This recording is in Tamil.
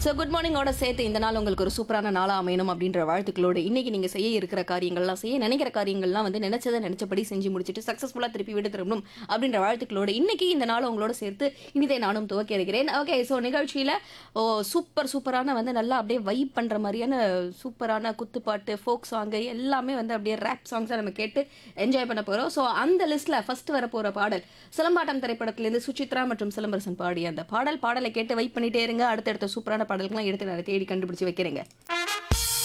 ஸோ குட் மார்னிங்கோட சேர்த்து இந்த நாள் உங்களுக்கு ஒரு சூப்பரான நாளாக அமையணும் அப்படின்ற வாழ்த்துக்களோடு இன்னைக்கு நீங்கள் செய்ய இருக்கிற காரியங்கள்லாம் செய்ய நினைக்கிற காரியங்கள்லாம் வந்து நினைச்சதை நினைச்சபடி செஞ்சு முடிச்சுட்டு சக்ஸஸ்ஃபுல்லாக திருப்பி விட்டு திரும்பணும் அப்படின்ற வாழ்த்துக்களோடு இன்னைக்கு இந்த நாள் உங்களோட சேர்த்து இனிதை நானும் துவக்க இருக்கிறேன் ஓகே ஸோ நிகழ்ச்சியில் ஓ சூப்பர் சூப்பரான வந்து நல்லா அப்படியே வைப் பண்ணுற மாதிரியான சூப்பரான குத்துப்பாட்டு ஃபோக் சாங்கு எல்லாமே வந்து அப்படியே ரேப் சாங்ஸை நம்ம கேட்டு என்ஜாய் பண்ண போகிறோம் ஸோ அந்த லிஸ்ட்டில் ஃபர்ஸ்ட் வர போகிற பாடல் சிலம்பாட்டம் திரைப்படத்திலேருந்து சுசித்ரா மற்றும் சிலம்பரசன் பாடிய அந்த பாடல் பாடலை கேட்டு வைப் பண்ணிட்டே இருங்க அடுத்தடுத்த சூப்பரான பாடல்கள்லாம் எடுத்து நான் தேடி கண்டுபிடிச்சு வைக்கிறேங்க